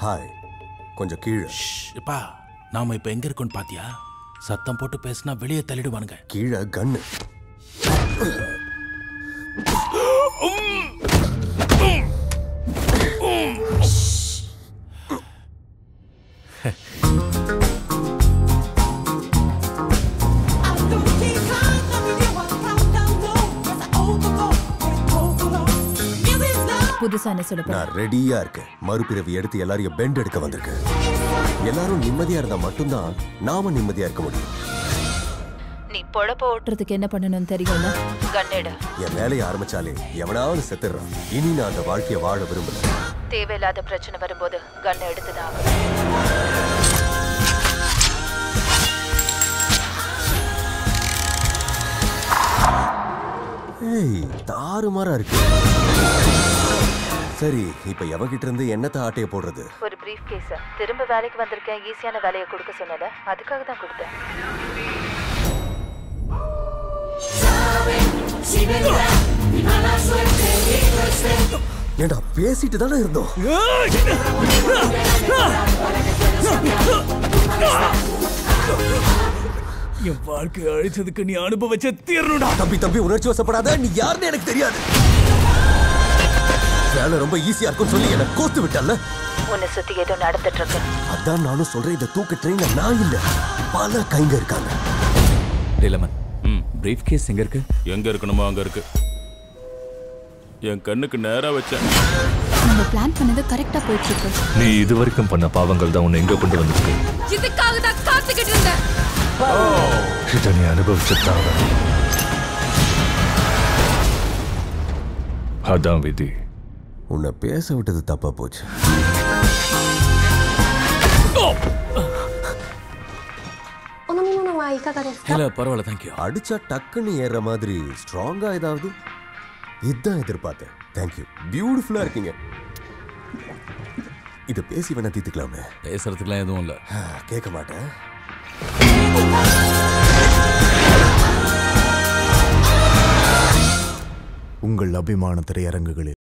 Hi கொஞ்சம் கீழே இப்பா நாம இப்ப எங்க இருக்கோம்னு பாத்தியா சத்தம் போட்டு பேசினா வெளியே தள்ளிடுவானுங்க கீழே கன்னு புதுசா என்ன சொல்ல போற நான் ரெடியா இருக்கேன் மறுபிறவி எடுத்து எல்லாரையும் பெண்ட் எடுக்க வந்திருக்கேன் எல்லாரும் நிம்மதியா இருந்தா மட்டும்தான் நாம நிம்மதியா இருக்க முடியும் நீ பொழப்ப ஓட்டுறதுக்கு என்ன பண்ணணும்னு தெரியும்ல கண்ணெடு என் வேலையை ஆரம்பிச்சாலே எவனாவது செத்துடுறான் இனி நான் அந்த வாழ்க்கையை வாழ விரும்பல தேவையில்லாத பிரச்சனை வரும்போது கண்ணை எடுத்துதான் ஆகணும். ஏய் தாறுமாறா இருக்கு சரி இப்ப எவகிட்ட இருந்து என்னத்த ஆட்டைய போடுறது ஒரு பிரீஃப் கேஸ் திரும்ப வேலைக்கு வந்திருக்கேன் ஈஸியான வேலையை கொடுக்க சொன்னல அதுக்காக தான் கொடுத்தேன் ஏண்டா பேசிட்டு தானே இருந்தோம் என் வாழ்க்கையை அழிச்சதுக்கு நீ அனுபவிச்ச தீரணுடா தம்பி தம்பி உணர்ச்சி வசப்படாத நீ யாருன்னு எனக்கு தெரியாது வேலை ரொம்ப ஈஸியா இருக்கும்னு சொல்லி என்ன கோத்து விட்டல்ல உன்னை சுத்தி ஏதோ நடந்துட்டு இருக்கு அதான் நானும் சொல்றேன் இந்த தூக்க ட்ரெயின்ல நான் இல்ல பல கைங்க இருக்காங்க லெமன் ம் பிரீஃப் கேஸ் எங்க இருக்கு எங்க இருக்கணுமோ அங்க இருக்கு என் கண்ணுக்கு நேரா வச்சேன் நம்ம பிளான் பண்ணது கரெக்டா போயிட்டு இருக்கு நீ இதுவரைக்கும் பண்ண பாவங்கள் தான் உன்னை எங்க கொண்டு வந்துச்சு இதுக்காக தான் காத்துக்கிட்டு இருந்தேன் இதை நீ அனுபவிச்சுத்தான் அதான் விதி உன்னை பேச விட்டது தப்பா போச்சு இல்ல பரவாயில்ல தேங்க்யூ அடிச்சா டக்குன்னு ஏறுற மாதிரி ஸ்ட்ராங்கா ஏதாவது இதுதான் எதிர்பார்த்தேன் தேங்க்யூ பியூட்டிஃபுல்லா இருக்கீங்க இதை பேசி வேணா தீர்த்துக்கலாமே பேசுறதுக்குலாம் எதுவும் இல்ல கேட்க மாட்டேன் உங்கள் அபிமான திரையரங்குகளில்